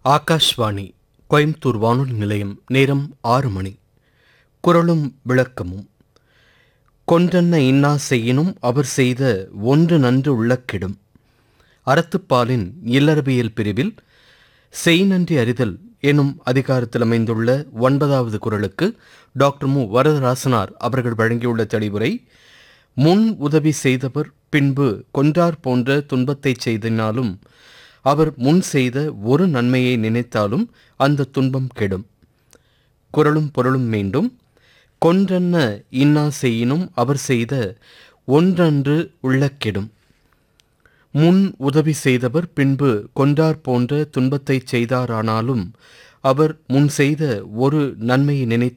ஆகாஷ்வாணி கோயம்புத்தூர் வானொலி நிலையம் நேரம் ஆறு மணி குரலும் விளக்கமும் கொன்றன்ன இன்னா செய்யினும் அவர் செய்த ஒன்று நன்று உள்ளக்கிடும் அறத்துப்பாலின் இல்லறவியல் பிரிவில் செய் நன்றி அறிதல் எனும் அதிகாரத்தில் அமைந்துள்ள ஒன்பதாவது குரலுக்கு டாக்டர் மு வரதராசனார் அவர்கள் வழங்கியுள்ள தெளிவுரை முன் உதவி செய்தவர் பின்பு கொன்றார் போன்ற துன்பத்தைச் செய்தினாலும் அவர் முன் செய்த ஒரு நன்மையை நினைத்தாலும் அந்த துன்பம் கெடும் குரலும் பொருளும் மீண்டும் கொன்றன்ன இன்னா செய்யினும் அவர் செய்த ஒன்றன்று உள்ள கெடும் முன் உதவி செய்தவர் பின்பு கொன்றார் போன்ற துன்பத்தைச் செய்தாரானாலும் அவர் முன் செய்த ஒரு நன்மையை நினைத்து